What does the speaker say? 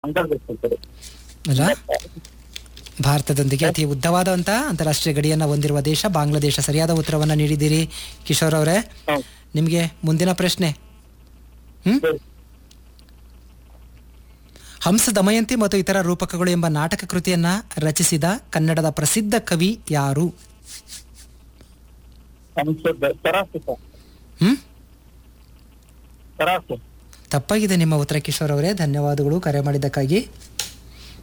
ಅಂತರ್ದೇಶ sir ಅಲ್ಲ ಭಾರತದೊಂದಿಗೆ ಅತಿ ಉದ್ದವಾದಂಥ ಅಂತಾರಾಷ್ಟ್ರೀಯ ಗಡಿಯನ್ನು ಹೊಂದಿರುವ ದೇಶ ಬಾಂಗ್ಲಾದೇಶ ಸರಿಯಾದ ಉತ್ತರವನ್ನು ನೀಡಿದ್ದೀರಿ ಕಿಶೋರ್ ಅವರೇ ಹೌದು ನಿಮಗೆ ಮುಂದಿನ ಪ್ರಶ್ನೆ ಹ್ಮ್ ಸರಿ. ಹಂಸ ದಮಯಂತಿ ಮತ್ತು ಇತರ ರೂಪಕಗಳು ಎಂಬ ನಾಟಕ ಕೃತಿಯನ್ನ ರಚಿಸಿದ ಕನ್ನಡದ ಪ್ರಸಿದ್ಧ ಕವಿ ಯಾರು ಸಂಸದ ತರಾಸು ಸರ್ ಹ್ಮ್ ತರಾಸು ತಪ್ಪಾಗಿದೆ ನಿಮ್ಮ ಉತ್ತರ ಕಿಶೋರ್ ಅವರೇ ಧನ್ಯವಾದಗಳು ಕರೆ ಮಾಡಿದ್ದಕ್ಕಾಗಿ